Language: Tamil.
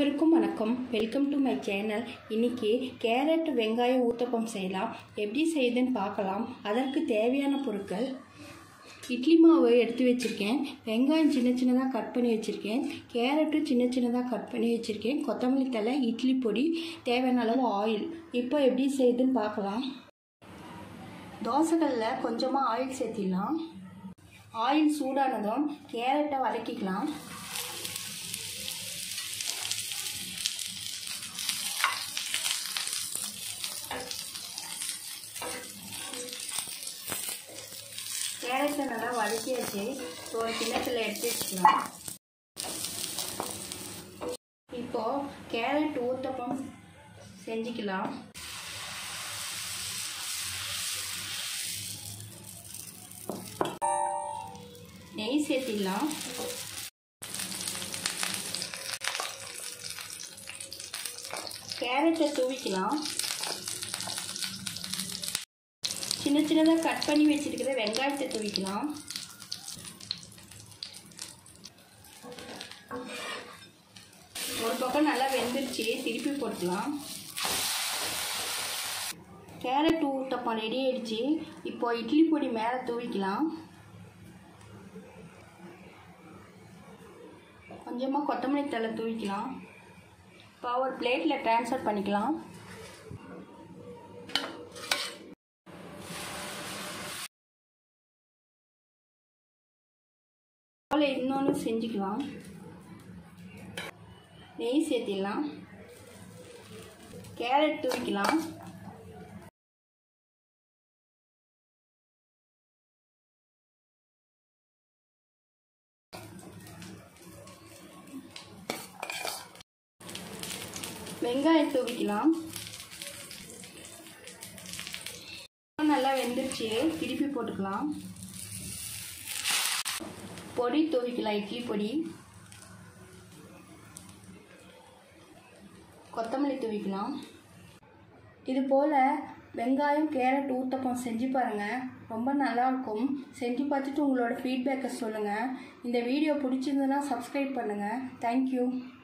அனைவருக்கும் வணக்கம் வெல்கம் டு மை சேனல் இன்னைக்கு கேரட் வெங்காய ஊத்தப்பம் செய்யலாம் எப்படி செய்யுதுன்னு பார்க்கலாம் அதற்கு தேவையான பொருட்கள் இட்லி மாவு எடுத்து வச்சுருக்கேன் வெங்காயம் சின்ன சின்னதாக கட் பண்ணி வச்சுருக்கேன் கேரட்டும் சின்ன சின்னதாக கட் பண்ணி வச்சுருக்கேன் கொத்தமல்லி தழை இட்லி பொடி தேவையான அளவு ஆயில் இப்போ எப்படி செய்யுதுன்னு பார்க்கலாம் தோசைகளில் கொஞ்சமாக ஆயில் சேர்த்திடலாம் ஆயில் சூடானதும் கேரட்டை வதக்கிக்கலாம் கேரட்டை நல்லா வதக்கியாச்சு இப்போ ஒரு கிண்ணத்தில் எடுத்து வச்சுக்கலாம் இப்போ கேரட் ஊத்தப்பம் செஞ்சுக்கலாம் நெய் சேர்த்திடலாம் கேரட்டை தூவிக்கலாம் சின்ன சின்னதாக கட் பண்ணி வச்சிருக்கிற வெங்காயத்தை தூவிக்கலாம் ஒரு பக்கம் நல்லா வெந்துருச்சு திருப்பி போட்டுக்கலாம் கேரட் ஊட்டப்பம் ரெடி ஆயிடுச்சு இப்போ இட்லி பொடி மேலே தூவிக்கலாம் கொஞ்சமாக கொத்தமல்லி தழை தூவிக்கலாம் இப்போ ஒரு பிளேட்டில் ட்ரான்ஸ்ஃபர் பண்ணிக்கலாம் போல் இன்னொன்று செஞ்சுக்கலாம் நெய் சேர்த்திடலாம் கேரட் தூவிக்கலாம் வெங்காயம் தூவிக்கலாம் நல்லா வெந்துருச்சு திருப்பி போட்டுக்கலாம் பொடி தூவிக்கலாம் இட்லி பொடி கொத்தமல்லி தூவிக்கலாம் இது போல் வெங்காயம் கேரட் ஊத்தப்பம் செஞ்சு பாருங்கள் ரொம்ப நல்லாயிருக்கும் செஞ்சு பார்த்துட்டு உங்களோட ஃபீட்பேக்கை சொல்லுங்கள் இந்த வீடியோ பிடிச்சிருந்ததுன்னா சப்ஸ்கிரைப் பண்ணுங்கள் தேங்க்யூ